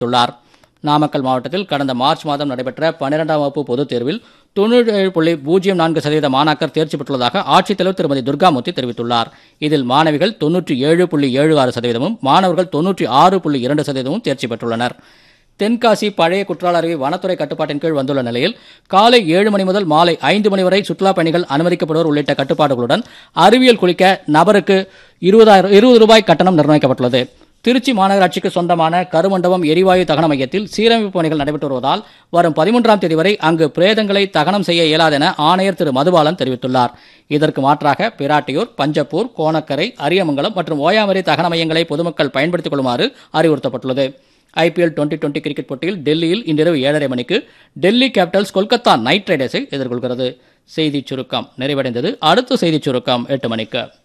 தெரிவித்துள்ளார் நாமக்கல் மாவட்டத்தில் கடந்த மார்ச் மாதம் நடைபெற்ற பன்னிரெண்டாம் வகுப்பு பொதுத் தேர்வில் தொண்ணூற்றி ஏழு புள்ளி பூஜ்ஜியம் நான்கு சதவீத மாணாக்கர் தேர்ச்சி பெற்றுள்ளதாக ஆட்சித்தலைவர் திருமதி துர்காமூர்த்தி தெரிவித்துள்ளார் இதில் மாணவிகள் தொன்னூற்றி ஏழு புள்ளி ஏழு ஆறு சதவீதமும் மாணவர்கள் தொன்னூற்றி ஆறு புள்ளி இரண்டு சதவீதமும் தேர்ச்சி பெற்றுள்ளனர் தென்காசி பழைய குற்றால அருவி வனத்துறை கட்டுப்பாட்டின் கீழ் வந்துள்ள நிலையில் காலை ஏழு மணி முதல் மாலை ஐந்து மணி வரை சுற்றுலாப் பயணிகள் அனுமதிக்கப்படுவோர் உள்ளிட்ட கட்டுப்பாடுகளுடன் அறிவியல் குளிக்க நபருக்கு இருபதாயிரம் இருபது ரூபாய் கட்டணம் நிர்ணயிக்கப்பட்டுள்ளது திருச்சி மாநகராட்சிக்கு சொந்தமான கருமண்டபம் எரிவாயு தகன மையத்தில் சீரமைப்பு பணிகள் நடைபெற்று வருவதால் வரும் பதிமூன்றாம் தேதி வரை அங்கு பிரேதங்களை தகனம் செய்ய இயலாதென ஆணையர் திரு மதுபாலன் தெரிவித்துள்ளார் இதற்கு மாற்றாக பிராட்டியூர் பஞ்சப்பூர் கோணக்கரை அரியமங்கலம் மற்றும் ஓயாமரி தகன மையங்களை பொதுமக்கள் பயன்படுத்திக் கொள்ளுமாறு அறிவுறுத்தப்பட்டுள்ளது ஐபிஎல் டுவெண்டி டுவெண்டி கிரிக்கெட் போட்டியில் டெல்லியில் இன்றிரவு ஏழரை மணிக்கு டெல்லி கேபிட்டல்ஸ் கொல்கத்தா நைட் ரைடர்ஸை எதிர்கொள்கிறது செய்திச் சுருக்கம் நிறைவடைந்தது அடுத்த செய்திச் சுருக்கம் எட்டு மணிக்கு